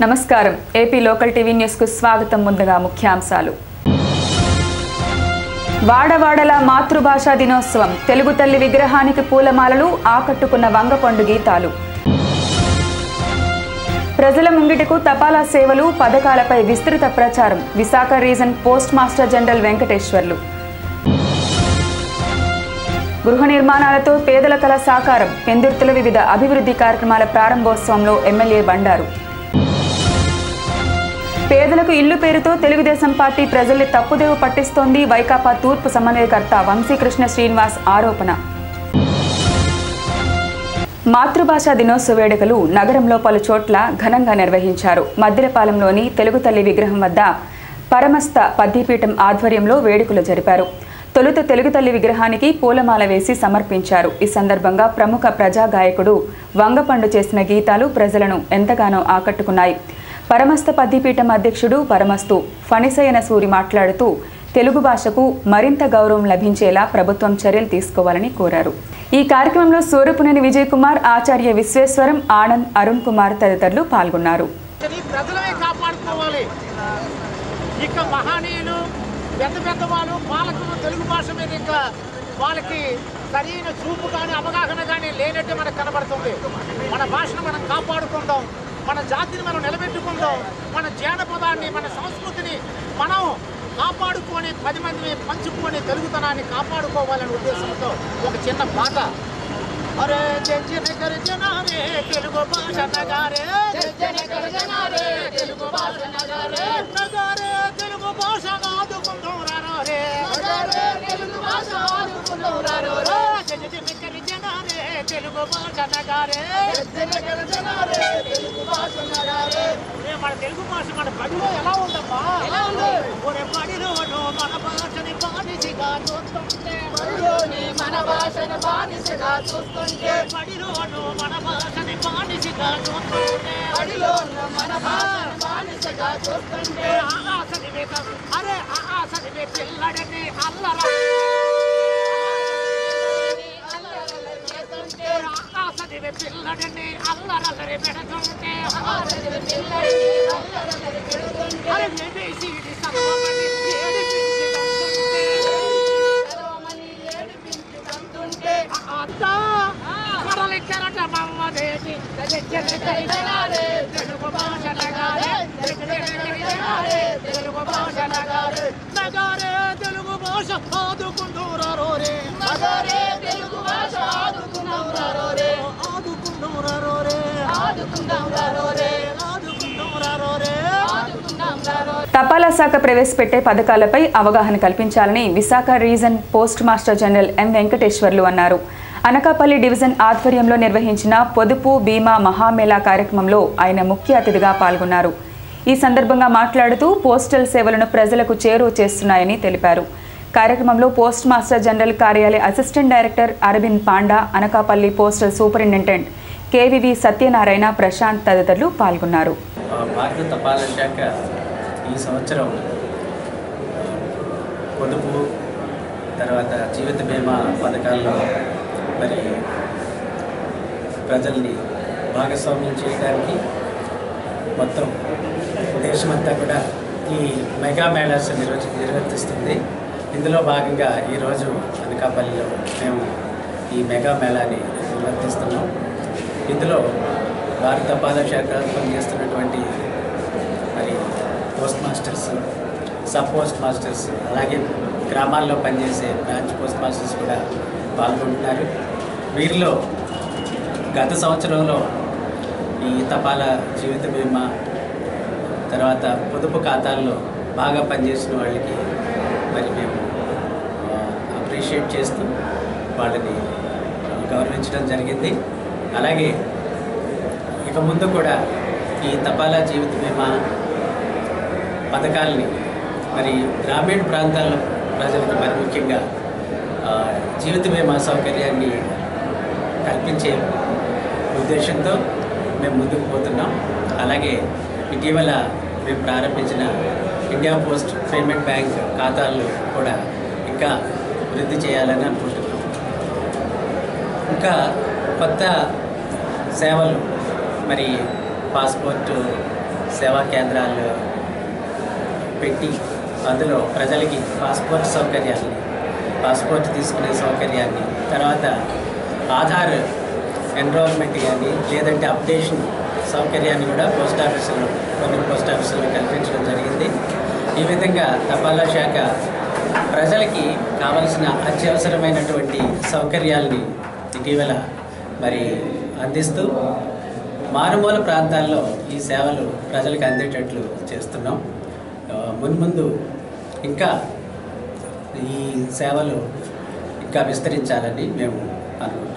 నమస్కారం AP local TV news కు స్వాగతం ముందుగా ముఖ్యాంశాలు వాడవాడల మాతృభాషా దినోత్సవం తెలుగు తల్లి విగ్రహానికి పూలమాలలు ఆకట్టుకున్న వంగపండు గీతాలు ప్రజల ముంగిటకు తపాలా సేవలు పథకాలపై విస్తృత ప్రచారం Visakha region postmaster general Venkateswarlu గృహ నిర్మాణాలతో పేదల కల సాకారం పెందుర్తుల వివిధ అభివృద్ధి కార్యక్రమాల ప్రారంభోత్సవంలో ఎమ్మెల్యే బండారు పేదలకు ఇల్లు పేరుతో తెలుగుదేశం పార్టీ ప్రజల్ని తప్పుదేవు పట్టిస్తోంది వైకాపా తూర్పు సమన్వయకర్త వంశీకృష్ణ శ్రీనివాస్ ఆరోపణ మాతృభాషా దినోత్సవ వేడుకలు నగరంలో పలు చోట్ల ఘనంగా నిర్వహించారు మద్దిరపాలెంలోని తెలుగు తల్లి విగ్రహం వద్ద పరమస్థ పద్యపీఠం ఆధ్వర్యంలో వేడుకలు జరిపారు తొలుత తెలుగు తల్లి విగ్రహానికి పూలమాల వేసి సమర్పించారు ఈ సందర్భంగా ప్రముఖ ప్రజా గాయకుడు వంగపండు చేసిన గీతాలు ప్రజలను ఎంతగానో ఆకట్టుకున్నాయి పరమస్థ పద్యపీఠం అధ్యక్షుడు పరమస్తు ఫణిసయన సూరి మాట్లాడుతూ తెలుగు భాషకు మరింత గౌరవం లభించేలా ప్రభుత్వం చర్యలు తీసుకోవాలని కోరారు ఈ కార్యక్రమంలో సూరపునేని విజయ్ కుమార్ ఆచార్య విశ్వేశ్వరం ఆనంద్ అరుణ్ కుమార్ తదితరులు పాల్గొన్నారు ఇది ప్రజలమే కాపాడుకోవాలి ఇక మహనీయులు పెద్ద పెద్ద వాళ్ళు పాలకులు తెలుగు భాష మీద ఇంకా వాళ్ళకి సరైన చూపు కానీ అవగాహన కానీ లేనట్టు మనకు కనబడుతుంది మన భాషను మనం కాపాడుకుందాం మన జాతిని మనం నిలబెట్టుకుందాం మన జానపదాన్ని మన సంస్కృతిని మనం కాపాడుకొని పది మందిని పంచుకొని తెలుగుతనాన్ని కాపాడుకోవాలనే ఉద్దేశంతో ఒక చిన్న పాట అరే జన గర్జనారే తెలుగు భాష నగారే జన గర్జనారే తెలుగు భాష నగారే నగారే తెలుగు భాష ఆదుకుంటున్నారో రే నగారే తెలుగు భాష ఆదుకుంటున్నారో రే జన గర్జనారే తెలుగు భాష నగారే జన గర్జనారే తెలుగు భాష నగారే రే మన తెలుగు భాష మన బడిలో ఎలా ఉందమ్మా ఎలా ఉంది ఒరే బడిలోను మన భాషని బానిసిగా చూస్తుంటే బడిలోని మన భాషను బానిసగా చూస్తుంటే బడిలోను మన భాషని బానిసగా చూస్తుంటే బడిలోను మన భాషను బానిసగా చూస్తుంటే ఆశని వేత అరే ఆశని వే పిల్లడిని అల్లర ఆశని వే పిల్లడిని అల్లరల్లరి పెడుతుంటే అరే ఏబిసిడి సర్వమని ఏడిపించి తంతుంటే అంతా కడలి చెరట మమ్మదేటి తెలుగు భాష నగారే తెలుగు భాష నగారే నగారే తెలుగు భాష ఆదుకుంటున్నారో రే నగారే తెలుగు భాష ఆదుకుంటున్నారో రే ఆదుకుంటున్నారో రే ఆదుకుంటున్నారో రే ఆదుకుంటున్నారో రే ఆదుకుంటున్నారో తపాలా శాఖ ప్రవేశపెట్టే పథకాలపై అవగాహన కల్పించాలని Visakha region postmaster general M Venkateswarlu అన్నారు అనకాపల్లి డివిజన్ ఆధ్వర్యంలో నిర్వహించిన పొదుపు బీమా మహామేళా కార్యక్రమంలో ఆయన ముఖ్య అతిథిగా పాల్గొన్నారు ఈ సందర్భంగా మాట్లాడుతూ పోస్టల్ సేవలను ప్రజలకు చేరువ చేస్తున్నాయని తెలిపారు కార్యక్రమంలో పోస్ట్ మాస్టర్ జనరల్ కార్యాలయ assistant director Arvind Panda Anakapalli postal superintendent KVV Satyanarayana Prashant తదితరులు పాల్గొన్నారు భారత తపాలా శాఖ ఈ సంవత్సరం పొదుపు తర్వాత జీవిత బీమా పథకాల్లో మరి ప్రజల్ని భాగస్వామ్యం చేయడానికి మొత్తం దేశమంతా కూడా ఈ మెగా మేళాస్ నిర్వహి నిర్వర్తిస్తుంది ఇందులో భాగంగా ఈరోజు అనకాపల్లిలో మేము ఈ మెగా మేళాని నిర్వర్తిస్తున్నాం ఇందులో భారత తపాలా శాఖ పనిచేస్తున్నటువంటి మరి postmasters sub postmasters అలాగే గ్రామాల్లో పనిచేసే బ్రాంచ్ పోస్ట్ మాస్టర్స్ కూడా పాల్గొంటున్నారు వీరిలో గత సంవత్సరంలో ఈ తపాలా జీవిత బీమా తర్వాత పొదుపు ఖాతాల్లో బాగా పనిచేసిన వాళ్ళకి మరి మేము అప్రిషియేట్ చేస్తూ వాళ్ళని గౌరవించడం జరిగింది అలాగే ఇక ముందు కూడా ఈ తపాలా జీవిత బీమా పథకాల్ని మరి గ్రామీణ ప్రాంతాల ప్రజలకు మరి ముఖ్యంగా ఆ, జీవిత బీమా సౌకర్యాన్ని కల్పించే ఉద్దేశంతో మేము ముందుకు పోతున్నాం అలాగే ఇటీవల మేము ప్రారంభించిన ఇండియా పోస్ట్ పేమెంట్ బ్యాంక్ ఖాతాలు కూడా ఇంకా వృద్ధి చేయాలని అనుకుంటున్నాం ఇంకా కొత్త సేవలు మరి పాస్పోర్ట్ సేవా కేంద్రాలు పెట్టి అందులో ప్రజలకి పాస్పోర్ట్ సౌకర్యాన్ని పాస్పోర్ట్ తీసుకునే సౌకర్యాన్ని తర్వాత ఆధార్ ఎన్రోల్మెంట్ కానీ లేదంటే అప్డేషన్ సౌకర్యాన్ని కూడా పోస్ట్ ఆఫీసులో కొన్ని పోస్ట్ ఆఫీసుల్లో కల్పించడం జరిగింది ఈ విధంగా తపాలా శాఖ ప్రజలకి కావలసిన అత్యవసరమైనటువంటి సౌకర్యాల్ని ఇటీవల మరి అందిస్తూ మారుమూల ప్రాంతాల్లో ఈ సేవలు ప్రజలకు అందేటట్లు చేస్తున్నాం ఆ, మున్ముందు ఇంకా ఈ సేవలు ఇంకా విస్తరించాలని మేము అనుకుంటున్నాం